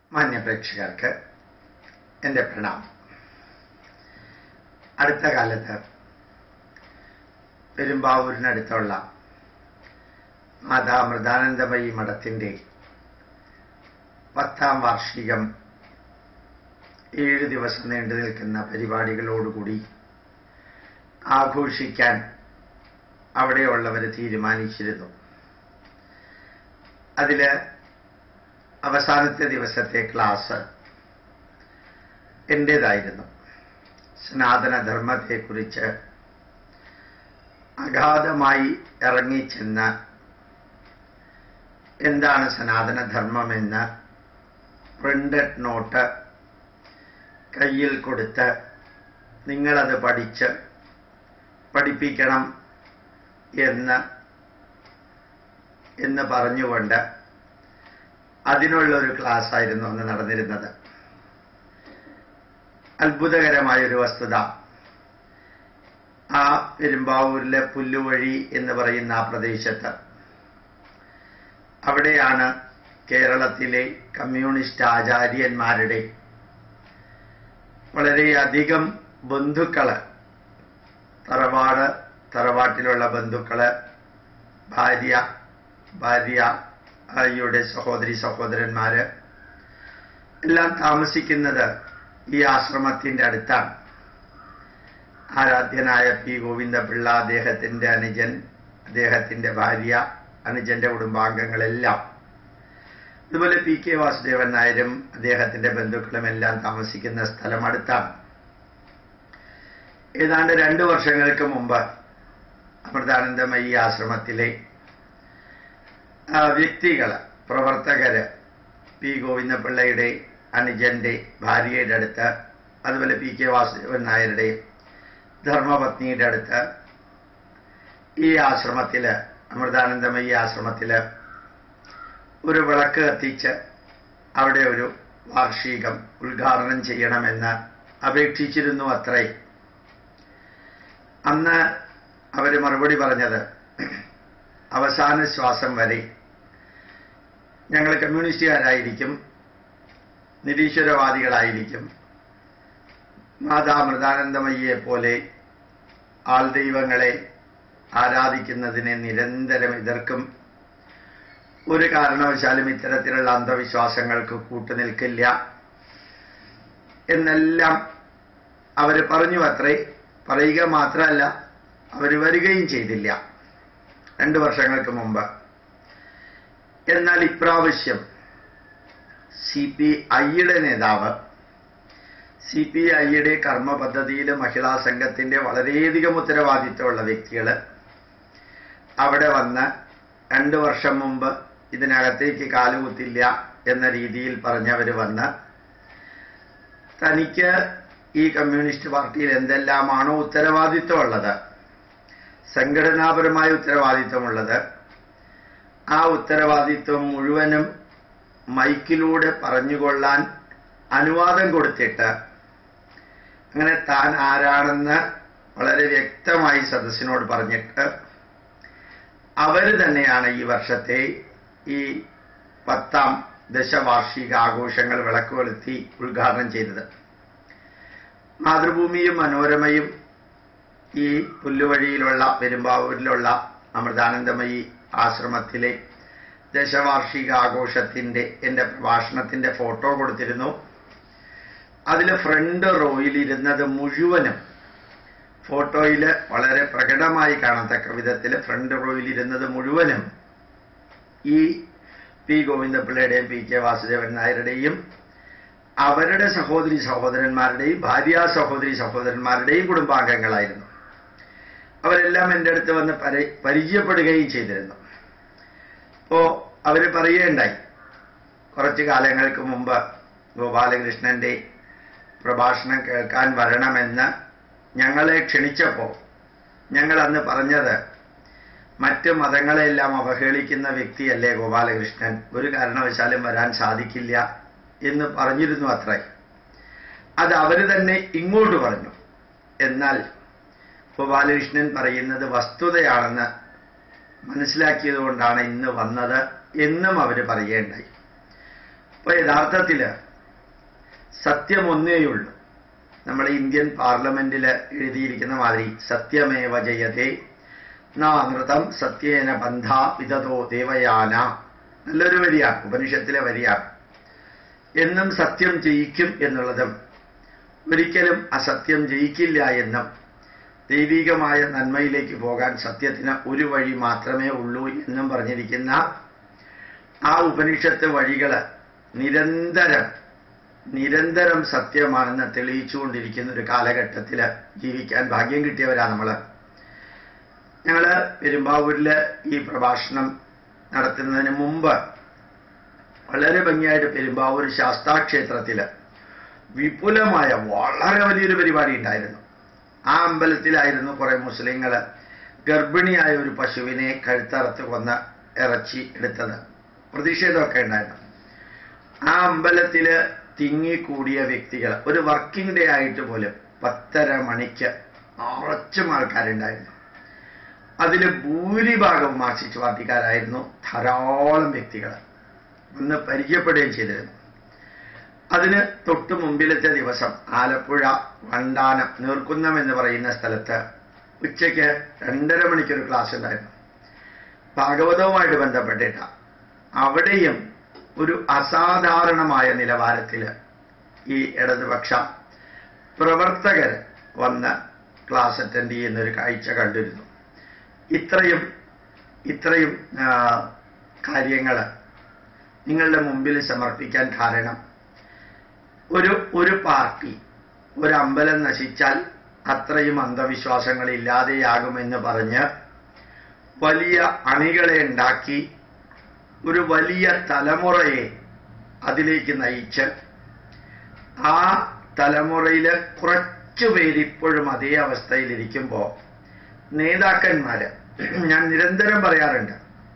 മാന്യപ്രേക്ഷകർക്ക് എൻ്റെ പ്രണാമം അടുത്ത കാലത്ത് പെരുമ്പാവൂരിനടുത്തുള്ള മാതാ മൃദാനന്ദമയി മഠത്തിൻ്റെ പത്താം വാർഷികം ഏഴ് ദിവസം നീണ്ടു നിൽക്കുന്ന പരിപാടികളോടുകൂടി ആഘോഷിക്കാൻ അവിടെയുള്ളവർ തീരുമാനിച്ചിരുന്നു അതിൽ അവസാനത്തെ ദിവസത്തെ ക്ലാസ് എൻ്റേതായിരുന്നു സനാതനധർമ്മത്തെക്കുറിച്ച് അഗാധമായി ഇറങ്ങിച്ചെന്ന് എന്താണ് സനാതനധർമ്മമെന്ന് പ്രിന്റഡ് നോട്ട് കയ്യിൽ കൊടുത്ത് നിങ്ങളത് പഠിച്ച് പഠിപ്പിക്കണം എന്ന് എന്ന് പറഞ്ഞുകൊണ്ട് അതിനുള്ളൊരു ക്ലാസ് ആയിരുന്നു അന്ന് നടന്നിരുന്നത് അത്ഭുതകരമായൊരു വസ്തുത ആ പെരുമ്പാവൂരിലെ പുല്ലുവഴി എന്ന് പറയുന്ന ആ പ്രദേശത്ത് അവിടെയാണ് കേരളത്തിലെ കമ്മ്യൂണിസ്റ്റ് ആചാര്യന്മാരുടെ വളരെയധികം ബന്ധുക്കള് തറവാട് തറവാട്ടിലുള്ള ബന്ധുക്കള് ഭാര്യ ഭാര്യയുടെ സഹോദരി സഹോദരന്മാര് എല്ലാം താമസിക്കുന്നത് ഈ ആശ്രമത്തിന്റെ അടുത്താണ് ആരാധ്യനായ പി ഗോവിന്ദപിള്ള അദ്ദേഹത്തിന്റെ അനുജൻ അദ്ദേഹത്തിന്റെ ഭാര്യ അനുജന്റെ കുടുംബാംഗങ്ങളെല്ലാം അതുപോലെ പി കെ വാസുദേവൻ നായരും അദ്ദേഹത്തിന്റെ ബന്ധുക്കളും എല്ലാം താമസിക്കുന്ന സ്ഥലം അടുത്താണ് ഏതാണ്ട് രണ്ടു വർഷങ്ങൾക്ക് മുമ്പ് അമൃതാനന്ദമയി ആശ്രമത്തിലെ വ്യക്തികൾ പ്രവർത്തകര് പി ഗോവിന്ദപിള്ളയുടെ അനുജന്റെ ഭാര്യയുടെ അടുത്ത് അതുപോലെ പി കെ വാസുദേവൻ നായരുടെ ധർമ്മപത്നിയുടെ അടുത്ത് ഈ ആശ്രമത്തില് അമൃതാനന്ദമയി ആശ്രമത്തില് ഒരു വിളക്ക് കത്തിച്ച് അവിടെ ഒരു വാർഷികം ഉദ്ഘാടനം ചെയ്യണമെന്ന് അപേക്ഷിച്ചിരുന്നു അത്രേ അന്ന് അവർ മറുപടി പറഞ്ഞത് അവസാന ശ്വാസം വരെ ഞങ്ങൾ കമ്മ്യൂണിസ്റ്റുകാരായിരിക്കും നിരീശ്വരവാദികളായിരിക്കും മാതാമൃതാനന്ദമയ്യെ പോലെ ആൾ ദൈവങ്ങളെ ആരാധിക്കുന്നതിനെ നിരന്തരം എതിർക്കും ഒരു കാരണവശാലും ഇത്തരത്തിലുള്ള അന്ധവിശ്വാസങ്ങൾക്ക് കൂട്ടുനിൽക്കില്ല എന്നെല്ലാം അവർ പറഞ്ഞു അത്രേ പറയുക മാത്രമല്ല അവർ വരികയും ചെയ്തില്ല രണ്ടു വർഷങ്ങൾക്ക് മുമ്പ് എന്നാൽ ഇപ്രാവശ്യം സി പി ഐയുടെ നേതാവ് സി പി ഐയുടെ കർമ്മ പദ്ധതിയിൽ മഹിളാ സംഘത്തിന്റെ വളരെയധികം ഉത്തരവാദിത്തമുള്ള വ്യക്തികൾ അവിടെ വന്ന് രണ്ടു വർഷം മുമ്പ് ഇതിനകത്തേക്ക് കാലുകുത്തില്ല എന്ന രീതിയിൽ പറഞ്ഞവർ വന്ന് തനിക്ക് ഈ കമ്മ്യൂണിസ്റ്റ് പാർട്ടിയിൽ എന്തെല്ലാമാണോ ഉത്തരവാദിത്വമുള്ളത് സംഘടനാപരമായ ഉത്തരവാദിത്വമുള്ളത് ആ ഉത്തരവാദിത്വം മുഴുവനും മൈക്കിലൂടെ പറഞ്ഞുകൊള്ളാൻ അനുവാദം കൊടുത്തിട്ട് അങ്ങനെ താൻ ആരാണെന്ന് വളരെ വ്യക്തമായി സദസ്സിനോട് പറഞ്ഞിട്ട് അവർ തന്നെയാണ് ഈ വർഷത്തെ ഈ പത്താം ദശവാർഷിക ആഘോഷങ്ങൾ വിളക്ക് കൊളുത്തി ഉദ്ഘാടനം ചെയ്തത് മാതൃഭൂമിയും മനോരമയും ഈ പുല്ലുവഴിയിലുള്ള പെരുമ്പാവൂരിലുള്ള അമൃതാനന്ദമയി ആശ്രമത്തിലെ ദശവാർഷിക ആഘോഷത്തിന്റെ എൻ്റെ പ്രഭാഷണത്തിന്റെ ഫോട്ടോ കൊടുത്തിരുന്നു അതിൽ ഫ്രണ്ട് റോയിൽ ഇരുന്നത് മുഴുവനും ഫോട്ടോയിൽ വളരെ പ്രകടമായി കാണത്തക്ക വിധത്തിൽ ഫ്രണ്ട് റോയിൽ ഇരുന്നത് മുഴുവനും ഈ പി ഗോവിന്ദപിള്ളയുടെയും പി കെ വാസുദേവൻ നായരുടെയും അവരുടെ സഹോദരി സഹോദരന്മാരുടെയും ഭാര്യ സഹോദരി സഹോദരന്മാരുടെയും കുടുംബാംഗങ്ങളായിരുന്നു അവരെല്ലാം എൻ്റെ അടുത്ത് വന്ന് പരി പരിചയപ്പെടുകയും ചെയ്തിരുന്നു അപ്പോ അവർ പറയുകയുണ്ടായി കുറച്ചു കാലങ്ങൾക്ക് മുമ്പ് ഗോപാലകൃഷ്ണന്റെ പ്രഭാഷണം കേൾക്കാൻ വരണമെന്ന് ഞങ്ങളെ ക്ഷണിച്ചപ്പോൾ ഞങ്ങൾ അന്ന് പറഞ്ഞത് മറ്റ് മതങ്ങളെല്ലാം അവഹേളിക്കുന്ന വ്യക്തിയല്ലേ ഗോപാലകൃഷ്ണൻ ഒരു കാരണവശാലും വരാൻ സാധിക്കില്ല എന്ന് പറഞ്ഞിരുന്നു അത്രേ അത് അവർ തന്നെ ഇങ്ങോട്ട് പറഞ്ഞു എന്നാൽ ഗോപാലകൃഷ്ണൻ പറയുന്നത് വസ്തുതയാണെന്ന് മനസ്സിലാക്കിയത് കൊണ്ടാണ് ഇന്ന് വന്നത് എന്നും അവർ പറയേണ്ടായി അപ്പൊ യഥാർത്ഥത്തില് സത്യം ഒന്നേയുള്ളൂ നമ്മുടെ ഇന്ത്യൻ പാർലമെന്റിൽ എഴുതിയിരിക്കുന്ന മാതിരി സത്യമേവ ജയതേ നാമൃതം സത്യേന ബന്ധ വിതതോ ദേവയാന നല്ലൊരു വരിയാണ് ഉപനിഷത്തിലെ വരിയാണ് എന്നും സത്യം ജയിക്കും എന്നുള്ളതും ഒരിക്കലും അസത്യം ജയിക്കില്ല എന്നും ദൈവികമായ നന്മയിലേക്ക് പോകാൻ സത്യത്തിന് ഒരു വഴി മാത്രമേ ഉള്ളൂ എന്നും പറഞ്ഞിരിക്കുന്ന ആ ഉപനിഷത്ത് വഴികൾ നിരന്തരം നിരന്തരം സത്യമാണെന്ന് തെളിയിച്ചുകൊണ്ടിരിക്കുന്ന ഒരു കാലഘട്ടത്തിൽ ജീവിക്കാൻ ഭാഗ്യം കിട്ടിയവരാ നമ്മൾ ഞങ്ങൾ പെരുമ്പാവൂരിൽ ഈ പ്രഭാഷണം നടത്തുന്നതിന് മുമ്പ് വളരെ ഭംഗിയായിട്ട് പെരുമ്പാവൂർ ശാസ്താക്ഷേത്രത്തിൽ വിപുലമായ വളരെ വലിയൊരു പരിപാടി ഉണ്ടായിരുന്നു ആ അമ്പലത്തിലായിരുന്നു കുറെ മുസ്ലിങ്ങൾ ഗർഭിണിയായ ഒരു പശുവിനെ കഴുത്തറത്ത് കൊന്ന ഇറച്ചി എടുത്തത് പ്രതിഷേധമൊക്കെ ഉണ്ടായിരുന്നു ആ അമ്പലത്തില് തിങ്ങിക്കൂടിയ വ്യക്തികൾ ഒരു വർക്കിംഗ് ഡേ ആയിട്ട് പോലും പത്തര മണിക്ക് നിറച്ചും ആൾക്കാരുണ്ടായിരുന്നു അതിൽ ഭൂരിഭാഗവും മാർക്സിസ്റ്റ് പാർട്ടിക്കാരായിരുന്നു ധാരാളം വ്യക്തികൾ ഒന്ന് പരിചയപ്പെടുകയും ചെയ്തിരുന്നു അതിന് തൊട്ടു മുമ്പിലത്തെ ദിവസം ആലപ്പുഴ വണ്ടാനം നീർക്കുന്നം എന്ന് പറയുന്ന സ്ഥലത്ത് ഉച്ചയ്ക്ക് രണ്ടര മണിക്കൊരു ക്ലാസ് ഉണ്ടായിരുന്നു ഭാഗവതവുമായിട്ട് ബന്ധപ്പെട്ടിട്ട അവിടെയും ഒരു അസാധാരണമായ നിലവാരത്തിൽ ഈ ഇടതുപക്ഷ പ്രവർത്തകർ വന്ന് ക്ലാസ് അറ്റൻഡ് ചെയ്യുന്ന ഒരു കാഴ്ച കണ്ടിരുന്നു ഇത്രയും ഇത്രയും കാര്യങ്ങൾ നിങ്ങളുടെ മുമ്പിൽ സമർപ്പിക്കാൻ കാരണം ഒരു ഒരു പാർട്ടി ഒരു അമ്പലം നശിച്ചാൽ അത്രയും അന്ധവിശ്വാസങ്ങൾ ഇല്ലാതെയാകുമെന്ന് പറഞ്ഞ് വലിയ അണികളെ ഉണ്ടാക്കി ഒരു വലിയ തലമുറയെ അതിലേക്ക് നയിച്ച് ആ തലമുറയിലെ കുറച്ചു പേര് ഇപ്പോഴും അതേ അവസ്ഥയിലിരിക്കുമ്പോൾ നേതാക്കന്മാര് ഞാൻ നിരന്തരം പറയാറുണ്ട്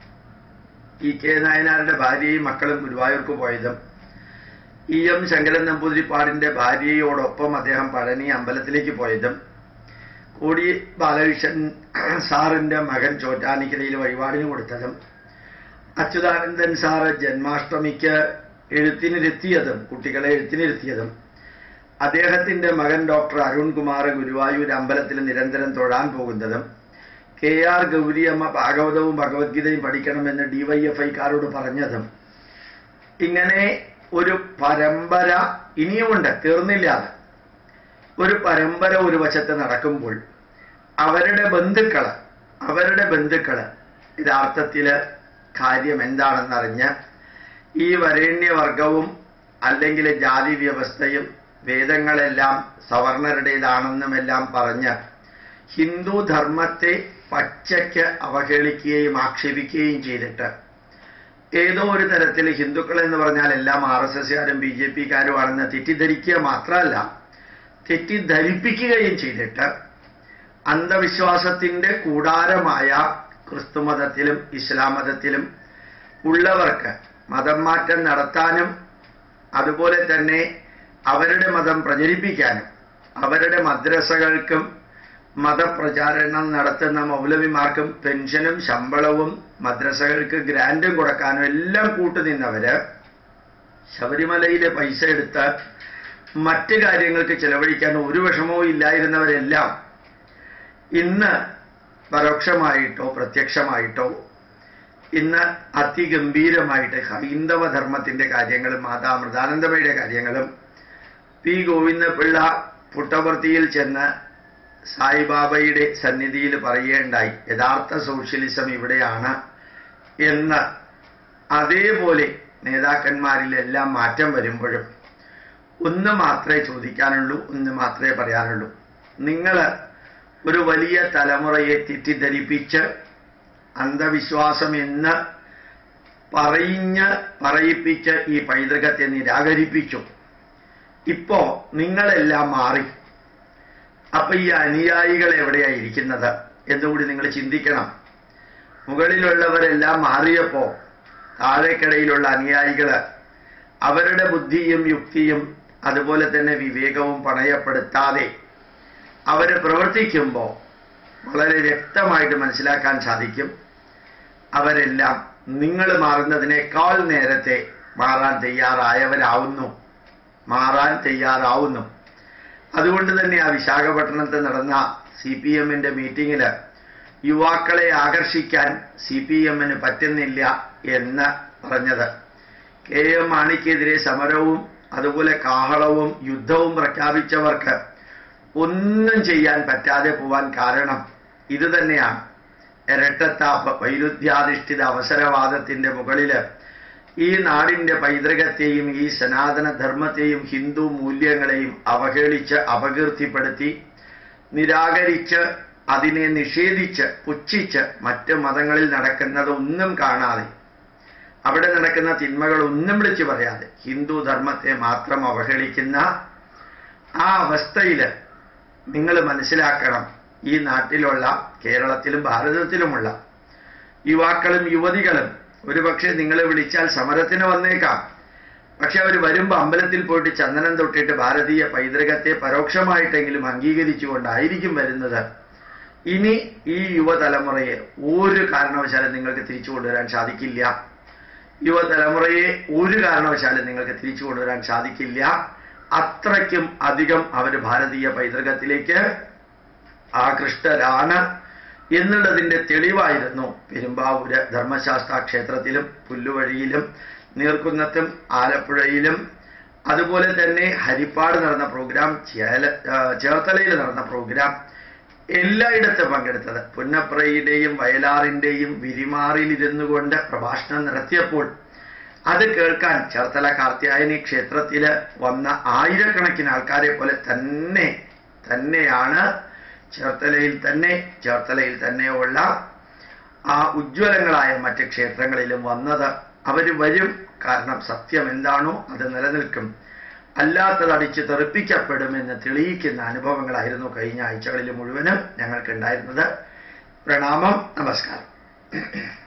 ഇ കെ നായനാരുടെ ഭാര്യയും മക്കളും ഗുരുവായൂർക്ക് പോയതും ഇ എം ശങ്കരൻ നമ്പൂതിരിപ്പാടിന്റെ ഭാര്യയോടൊപ്പം അദ്ദേഹം പഴനി അമ്പലത്തിലേക്ക് പോയതും കോടി ബാലകൃഷ്ണൻ സാറിന്റെ മകൻ ചോറ്റാനിക്കരയിൽ വഴിപാടിന് കൊടുത്തതും അച്യുതാനന്ദൻ സാറ് ജന്മാഷ്ടമിക്ക് എഴുത്തിനിരുത്തിയതും കുട്ടികളെ എഴുത്തിനിരുത്തിയതും അദ്ദേഹത്തിന്റെ മകൻ ഡോക്ടർ അരുൺകുമാർ ഗുരുവായൂർ അമ്പലത്തിൽ നിരന്തരം തൊഴാൻ പോകുന്നതും കെ ആർ ഗൗരിയമ്മ ഭാഗവതവും ഭഗവത്ഗീതയും പഠിക്കണമെന്ന് ഡിവൈഎഫ്ഐക്കാരോട് പറഞ്ഞതും ഇങ്ങനെ ഒരു പരമ്പര ഇനിയുമുണ്ട് തീർന്നില്ല അത് ഒരു പരമ്പര ഒരു വശത്ത് നടക്കുമ്പോൾ അവരുടെ ബന്ധുക്കള് അവരുടെ ബന്ധുക്കള് യഥാർത്ഥത്തില് കാര്യം എന്താണെന്നറിഞ്ഞ് ഈ വരേണ്യവർഗവും അല്ലെങ്കിൽ ജാതി വ്യവസ്ഥയും വേദങ്ങളെല്ലാം സവർണരുടേതാണെന്നുമെല്ലാം പറഞ്ഞ് ഹിന്ദു ധർമ്മത്തെ പച്ചയ്ക്ക് അവഹേളിക്കുകയും ആക്ഷേപിക്കുകയും ചെയ്തിട്ട് ഏതോ ഒരു തരത്തിൽ ഹിന്ദുക്കൾ എന്ന് പറഞ്ഞാൽ എല്ലാം ആർ എസ് എസ്കാരും ബി ജെ പിക്കാരുമാണെന്ന് തെറ്റിദ്ധരിക്കുക മാത്രമല്ല തെറ്റിദ്ധരിപ്പിക്കുകയും ചെയ്തിട്ട് അന്ധവിശ്വാസത്തിന്റെ കൂടാരമായ ക്രിസ്തുമതത്തിലും ഇസ്ലാം മതത്തിലും ഉള്ളവർക്ക് മതം മാറ്റം നടത്താനും അതുപോലെ തന്നെ അവരുടെ മതം പ്രചരിപ്പിക്കാനും അവരുടെ മദ്രസകൾക്കും മതപ്രചാരണം നടത്തുന്ന മൗലവിമാർക്കും പെൻഷനും ശമ്പളവും മദ്രസകൾക്ക് ഗ്രാൻഡും കൊടുക്കാനും എല്ലാം കൂട്ടുനിന്നവര് ശബരിമലയിലെ പൈസ എടുത്ത് മറ്റ് കാര്യങ്ങൾക്ക് ചെലവഴിക്കാൻ ഒരു വിഷമവും ഇല്ലായിരുന്നവരെല്ലാം ഇന്ന് പരോക്ഷമായിട്ടോ പ്രത്യക്ഷമായിട്ടോ ഇന്ന് അതിഗംഭീരമായിട്ട് ഹൈന്ദവ ധർമ്മത്തിന്റെ കാര്യങ്ങളും മാതാ മൃദാനന്ദമയുടെ കാര്യങ്ങളും പി ഗോവിന്ദപിള്ള പുട്ടപർത്തിയിൽ ചെന്ന് സായിബാബയുടെ സന്നിധിയിൽ പറയുകയുണ്ടായി യഥാർത്ഥ സോഷ്യലിസം ഇവിടെയാണ് എന്ന് അതേപോലെ നേതാക്കന്മാരിലെല്ലാം മാറ്റം വരുമ്പോഴും ഒന്ന് മാത്രമേ ചോദിക്കാനുള്ളൂ ഒന്ന് മാത്രമേ പറയാനുള്ളൂ നിങ്ങൾ ഒരു വലിയ തലമുറയെ തെറ്റിദ്ധരിപ്പിച്ച് അന്ധവിശ്വാസം എന്ന് പറഞ്ഞ് പറയിപ്പിച്ച് ഈ പൈതൃകത്തെ നിരാകരിപ്പിച്ചു ഇപ്പോ നിങ്ങളെല്ലാം മാറി അപ്പൊ ഈ അനുയായികൾ എവിടെയാ ഇരിക്കുന്നത് എന്നുകൂടി നിങ്ങൾ ചിന്തിക്കണം മുകളിലുള്ളവരെല്ലാം മാറിയപ്പോ താഴേക്കിടയിലുള്ള അനുയായികള് അവരുടെ ബുദ്ധിയും യുക്തിയും അതുപോലെ തന്നെ വിവേകവും പണയപ്പെടുത്താതെ അവര് പ്രവർത്തിക്കുമ്പോൾ വളരെ വ്യക്തമായിട്ട് മനസ്സിലാക്കാൻ സാധിക്കും അവരെല്ലാം നിങ്ങൾ മാറുന്നതിനേക്കാൾ നേരത്തെ മാറാൻ തയ്യാറായവരാവുന്നു മാറാൻ തയ്യാറാവുന്നു അതുകൊണ്ട് തന്നെ ആ വിശാഖപട്ടണത്ത് നടന്ന സി പി എമ്മിന്റെ മീറ്റിംഗിൽ യുവാക്കളെ ആകർഷിക്കാൻ സി പി എമ്മിന് പറ്റുന്നില്ല എന്ന് പറഞ്ഞത് കെ എം മാണിക്കെതിരെ സമരവും അതുപോലെ കാഹളവും യുദ്ധവും പ്രഖ്യാപിച്ചവർക്ക് ഒന്നും ചെയ്യാൻ പറ്റാതെ പോവാൻ കാരണം ഇത് തന്നെയാണ് ഇരട്ടത്താപ്പ് വൈരുദ്ധ്യാധിഷ്ഠിത അവസരവാദത്തിന്റെ മുകളില് ഈ നാടിന്റെ പൈതൃകത്തെയും ഈ സനാതന ധർമ്മത്തെയും ഹിന്ദു മൂല്യങ്ങളെയും അവഹേളിച്ച് അപകീർത്തിപ്പെടുത്തി നിരാകരിച്ച് അതിനെ നിഷേധിച്ച് പുച്ഛിച്ച് മറ്റ് മതങ്ങളിൽ നടക്കുന്നത് ഒന്നും കാണാതെ അവിടെ നടക്കുന്ന തിന്മകൾ ഒന്നും വിളിച്ചു പറയാതെ ഹിന്ദു ധർമ്മത്തെ മാത്രം അവഹേളിക്കുന്ന ആ അവസ്ഥയിൽ നിങ്ങൾ മനസ്സിലാക്കണം ഈ നാട്ടിലുള്ള കേരളത്തിലും ഭാരതത്തിലുമുള്ള യുവാക്കളും യുവതികളും ഒരുപക്ഷെ നിങ്ങളെ വിളിച്ചാൽ സമരത്തിന് വന്നേക്കാം പക്ഷെ അവർ വരുമ്പോൾ അമ്പലത്തിൽ പോയിട്ട് ചന്ദനം തൊട്ടിട്ട് ഭാരതീയ പൈതൃകത്തെ പരോക്ഷമായിട്ടെങ്കിലും അംഗീകരിച്ചുകൊണ്ടായിരിക്കും വരുന്നത് ഇനി ഈ യുവതലമുറയെ ഒരു കാരണവശാലും നിങ്ങൾക്ക് തിരിച്ചു കൊണ്ടുവരാൻ സാധിക്കില്ല യുവതലമുറയെ ഒരു കാരണവശാലും നിങ്ങൾക്ക് തിരിച്ചു കൊണ്ടുവരാൻ സാധിക്കില്ല അത്രയ്ക്കും അധികം അവർ ഭാരതീയ പൈതൃകത്തിലേക്ക് ആകൃഷ്ടരാണ് എന്നുള്ളതിന്റെ തെളിവായിരുന്നു പെരുമ്പാവൂര് ധർമ്മശാസ്ത്ര ക്ഷേത്രത്തിലും പുല്ലുവഴിയിലും നീർക്കുന്നത്തും ആലപ്പുഴയിലും അതുപോലെ തന്നെ ഹരിപ്പാട് നടന്ന പ്രോഗ്രാം ചേല ആ, ചേർത്തലയിൽ നടന്ന പ്രോഗ്രാം എല്ലായിടത്തും പങ്കെടുത്തത് പുന്നപ്രയുടെയും വയലാറിന്റെയും വിരിമാറിൽ ഇരുന്നു കൊണ്ട് പ്രഭാഷണം നടത്തിയപ്പോൾ അത് കേൾക്കാൻ ചേർത്തല കാർത്യായനി ക്ഷേത്രത്തിൽ വന്ന ആയിരക്കണക്കിന് ആൾക്കാരെ പോലെ തന്നെ തന്നെയാണ് ചേർത്തലയിൽ തന്നെ ചേർത്തലയിൽ തന്നെയുള്ള ആ ഉജ്ജ്വലങ്ങളായ മറ്റ് ക്ഷേത്രങ്ങളിലും വന്നത് അവർ വരും കാരണം സത്യം എന്താണോ അത് നിലനിൽക്കും അല്ലാത്തത് അടിച്ച് തെറിപ്പിക്കപ്പെടുമെന്ന് തെളിയിക്കുന്ന അനുഭവങ്ങളായിരുന്നു കഴിഞ്ഞ ആഴ്ചകളിൽ മുഴുവനും ഞങ്ങൾക്കുണ്ടായിരുന്നത് പ്രണാമം നമസ്കാരം